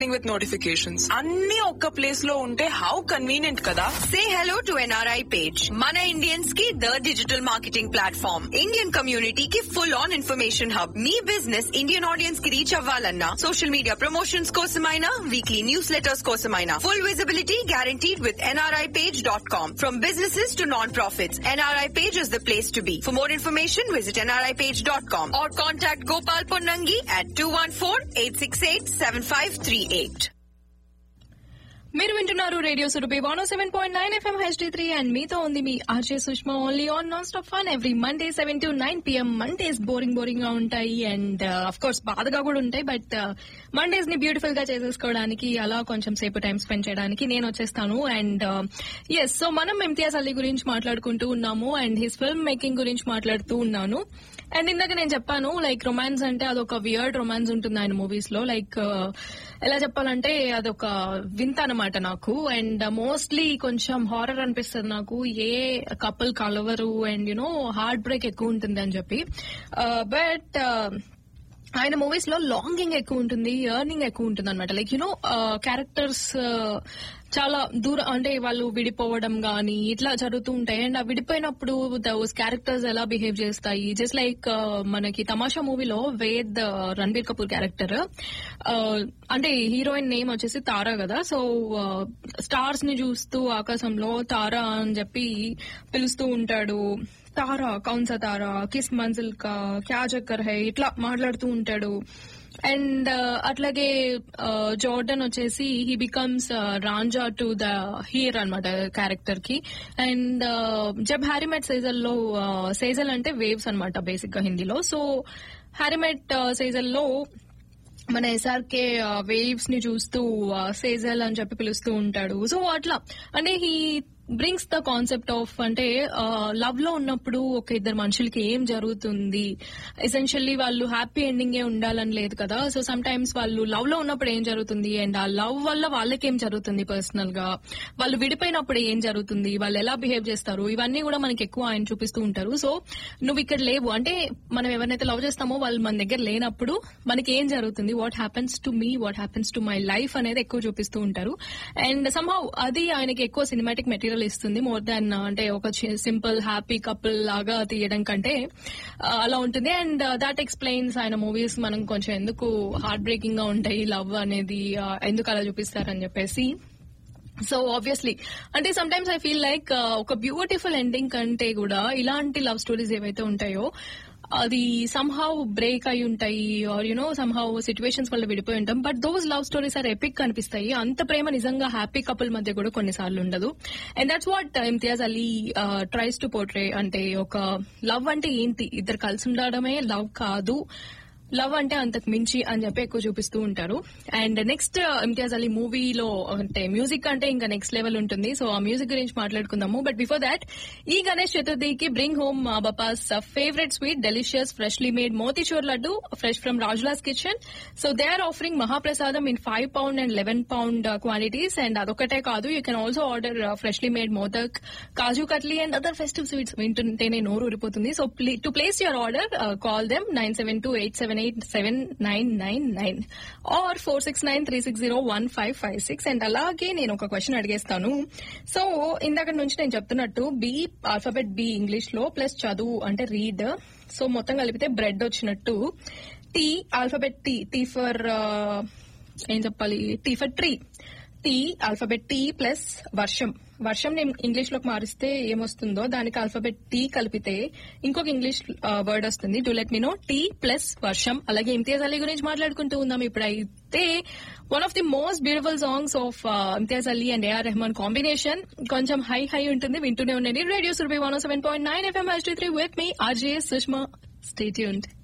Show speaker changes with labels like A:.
A: with notifications. అన్ని ఒక్క place లో ఉంటే హౌ కన్వీనియంట్ కదా
B: Say hello to NRI page. Mana Indians की the digital marketing platform. Indian community की full on information hub. Me business Indian audience की reach అవ్వాలన్నా social media promotions కోసమైనా weekly newsletters కోసమైనా full visibility guaranteed with nripage.com. From businesses to non-profits, NRI page is the place to be. For more information, visit nripage.com or contact Gopal Ponnangi at 214-868-7538.
C: మీరు వింటున్నారు radio Surabhi one seven point nine FM HD three and మీతో ఉంది మీ RJ Sushma only on non stop fun every Monday seven to nine PM Mondays boring boring గా ఉంటాయి and of course బాధగా కూడా ఉంటాయి బట్ మండేస్ ని బ్యూటిఫుల్ గా చేసేసుకోవడానికి అలా కొంచెం సేపు టైం స్పెండ్ చేయడానికి నేను వచ్చేస్తాను అండ్ ఎస్ సో మనం ఇమ్తియాజ్ అలీ గురించి మాట్లాడుకుంటూ ఉన్నాము అండ్ హిస్ ఫిల్మ్ మేకింగ్ గురించి మాట్లాడుతూ ఉన్నాను అండ్ ఇందాక నేను చెప్పాను లైక్ రొమాన్స్ అంటే అదొక వియర్డ్ రొమాన్స్ ఉంటుంది ఆయన మూవీస్ లో లైక్ ఎలా చెప్పాలంటే అదొక వింత అనమాట నాకు అండ్ మోస్ట్లీ కొంచెం హారర్ అనిపిస్తుంది నాకు ఏ కపుల్ కలవరు అండ్ యునో హార్ట్ బ్రేక్ ఎక్కువ ఉంటుంది అని చెప్పి బట్ ఆయన మూవీస్ లో లాంగింగ్ ఎక్కువ ఉంటుంది ఎర్నింగ్ ఎక్కువ ఉంటుంది అనమాట లైక్ యునో క్యారెక్టర్స్ చాలా దూరం అంటే వాళ్ళు విడిపోవడం గానీ ఇట్లా జరుగుతూ ఉంటాయి అండ్ ఆ విడిపోయినప్పుడు దోస్ క్యారెక్టర్స్ ఎలా బిహేవ్ చేస్తాయి జస్ట్ లైక్ మనకి తమాషా మూవీలో వేద్ రణబీర్ కపూర్ క్యారెక్టర్ అంటే హీరోయిన్ నేమ్ వచ్చేసి తారా కదా సో స్టార్స్ ని చూస్తూ ఆకాశంలో తారా అని చెప్పి పిలుస్తూ ఉంటాడు తారా కౌన్సా తారా కిస్ మంజిల్ కా క్యా చక్కర్ హై ఇట్లా మాట్లాడుతూ ఉంటాడు అండ్ అట్లాగే జోర్డన్ వచ్చేసి he becomes Ranjha to the Heer అనమాట క్యారెక్టర్ కి అండ్ జబ్ హ్యారీమెట్ సేజల్ లో సేజల్ అంటే వేవ్స్ అనమాట బేసిక్ గా హిందీలో సో హ్యారీమెట్ సేజల్ లో మన ఎస్ఆర్కే వేవ్స్ ని చూస్తూ సేజల్ అని చెప్పి పిలుస్తూ ఉంటాడు సో అట్లా అంటే he brings the concept of అంటే లవ్ లో ఉన్నప్పుడు ఒక ఇద్దరు మనుషులకి ఏం జరుగుతుంది ఎసెన్షియల్లీ వాళ్ళు హ్యాపీ ఎండింగ్ ఏ ఉండాలని లేదు కదా సో సమ్ టైమ్స్ వాళ్ళు లవ్ లో ఉన్నప్పుడు ఏం జరుగుతుంది అండ్ ఆ లవ్ వల్ల వాళ్ళకి ఏం జరుగుతుంది పర్సనల్ గా వాళ్ళు విడిపోయినప్పుడు ఏం జరుగుతుంది వాళ్ళు ఎలా బిహేవ్ చేస్తారు ఇవన్నీ కూడా మనకి ఎక్కువ ఆయన చూపిస్తూ ఉంటారు సో నువ్వు ఇక్కడ లేవు అంటే మనం ఎవరినైతే లవ్ చేస్తామో వాళ్ళు మన దగ్గర లేనప్పుడు మనకి ఏం జరుగుతుంది what happens to me what happens to my life అనేది ఎక్కువ చూపిస్తూ ఉంటారు అండ్ సంహౌ అది ఆయనకి ఎక్కువ సినిమాటిక్ మెటీరియల్ ఇస్తుంది మోర్ దాన్ అంటే ఒక సింపుల్ హ్యాపీ కపుల్ లాగా తీయడం కంటే అలా ఉంటుంది అండ్ దాట్ ఎక్స్ప్లెయిన్స్ ఆయన మూవీస్ మనం కొంచెం ఎందుకు హార్ట్ బ్రేకింగ్ గా ఉంటాయి లవ్ అనేది ఎందుకు అలా చూపిస్తారని చెప్పేసి సో ఆబ్వియస్లీ అంటే sometimes I feel like ఒక బ్యూటిఫుల్ ఎండింగ్ కంటే కూడా ఇలాంటి లవ్ స్టోరీస్ ఏవైతే ఉంటాయో అది సంహౌ బ్రేక్ అయి ఉంటాయి ఆర్ యునో సంహౌ సిచ్యువేషన్స్ వల్ల విడిపోయి ఉంటాం but those love stories are epic అనిపిస్తాయి అంత ప్రేమ నిజంగా హ్యాపీ కపుల్ మధ్య కూడా కొన్నిసార్లు ఉండదు and that's what Imtiaz Ali tries to portray అంటే ఒక లవ్ అంటే ఏంటి ఇద్దరు కలిసి ఉండడమే లవ్ కాదు లవ్ అంటే అంతకు మించి అని చెప్పి ఎక్కువ చూపిస్తూ ఉంటారు అండ్ నెక్స్ట్ ఇమ్తియాజ్ అలీ మూవీలో అంటే మ్యూజిక్ అంటే ఇంకా నెక్స్ట్ లెవెల్ ఉంటుంది సో ఆ మ్యూజిక్ గురించి మాట్లాడుకుందాము బట్ బిఫోర్ దాట్ ఈ గణేష్ చతుర్థికి బ్రింగ్ హోమ్ మా Bappa's favourite sweet delicious freshly made motichoor laddu fresh from Rajula's kitchen so they are offering mahaprasadam in five pound and eleven pound quantities and అదొకటే కాదు you can also order freshly made modak kaju katli and other festive sweets వింటుంటేనే నోరు ఊరిపోతుంది so to place your order call them nine seven two eight seven eight seven nine nine nine or four six nine three six zero one five five six and అలాగే నేను ఒక question అడిగేస్తాను so ఇందాక నుంచి నేను చెప్తున్నట్టు B alphabet B English లో plus చదువు అంటే రీడ్ సో మొత్తం కలిపితే బ్రెడ్ వచ్చినట్టు T alphabet T T for ఏం చెప్పాలి T for tree T alphabet T plus వర్షం వర్షం నేను ఇంగ్లీష్ లోకి మారిస్తే ఏమొస్తుందో దానికి ఆల్ఫాబెట్ టీ కలిపితే ఇంకొక ఇంగ్లీష్ వర్డ్ వస్తుంది to let me know T plus వర్షం అలాగే ఇమ్తియాజ్ అలీ గురించి మాట్లాడుకుంటూ ఉందాం ఇప్పుడైతే one of the most beautiful songs of Imtiaz Ali and A R Rahman combination కొంచెం హై హై ఉంటుంది వింటూనే ఉండండి radio Surbhi one seven point nine FM three with me RJ Sushma stay tune